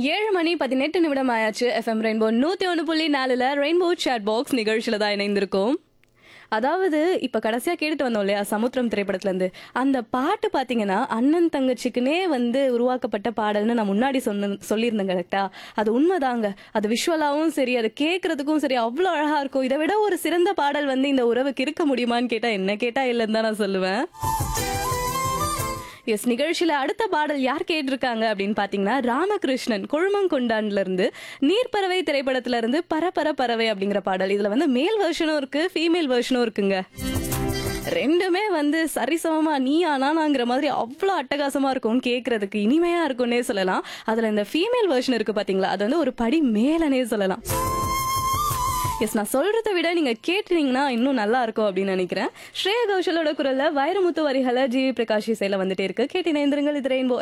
ஏழு மணி பதினெட்டு நிமிடம் ஆயாச்சு எஃப்எம் ரெயின்போ நூத்தி ஒன்று புள்ளி நாலுல ரெயின்போ சேட் பாக்ஸ் நிகழ்ச்சியில தான் இணைந்திருக்கோம் அதாவது இப்ப கடைசியா கேட்டுட்டு வந்தோம் இல்லையா சமுத்திரம் திரைப்படத்துல இருந்து அந்த பாட்டு பாத்தீங்கன்னா அண்ணன் தங்கச்சிக்குனே வந்து உருவாக்கப்பட்ட பாடல்னு நான் முன்னாடி சொன்ன சொல்லியிருந்தேன் கரெக்டா அது உண்மைதாங்க அது விஷுவலாவும் சரி அது கேட்கறதுக்கும் சரி அவ்வளோ அழகா இருக்கும் இதை விட ஒரு சிறந்த பாடல் வந்து இந்த உறவுக்கு இருக்க முடியுமான்னு கேட்டா என்ன கேட்டா இல்லைன்னு தான் நான் சொல்லுவேன் எஸ் நிகழ்ச்சியில அடுத்த பாடல் யார் கேட்டிருக்காங்க அப்படின்னு பாத்தீங்கன்னா ராமகிருஷ்ணன் கொழுமங்கொண்டான்ல இருந்து நீர்ப்பறவை திரைப்படத்துல இருந்து பரபர பறவை அப்படிங்கிற பாடல் இதுல வந்து மேல் வெர்ஷனும் இருக்கு ஃபீமேல் வெர்ஷனும் இருக்குங்க ரெண்டுமே வந்து சரிசமமா நீ ஆனானாங்கிற மாதிரி அவ்வளோ அட்டகாசமா இருக்கும் கேட்கறதுக்கு இனிமையா இருக்கும்னே சொல்லலாம் அதுல இந்த ஃபீமேல் வெர்ஷன் இருக்கு பாத்தீங்களா அது வந்து ஒரு படி மேலனே சொல்லலாம் எஸ் நான் சொல்றதை விட நீங்க கேட்டீங்கன்னா இன்னும் நல்லா இருக்கும் அப்படின்னு நினைக்கிறேன் ஸ்ரேயா கௌஷலோட குரல்ல வைரமுத்து வரிகளை ஜி பிரகாஷ் இசையில வந்துட்டே இருக்கு கேட்டினேந்திரங்கள் இது ரெயின்போ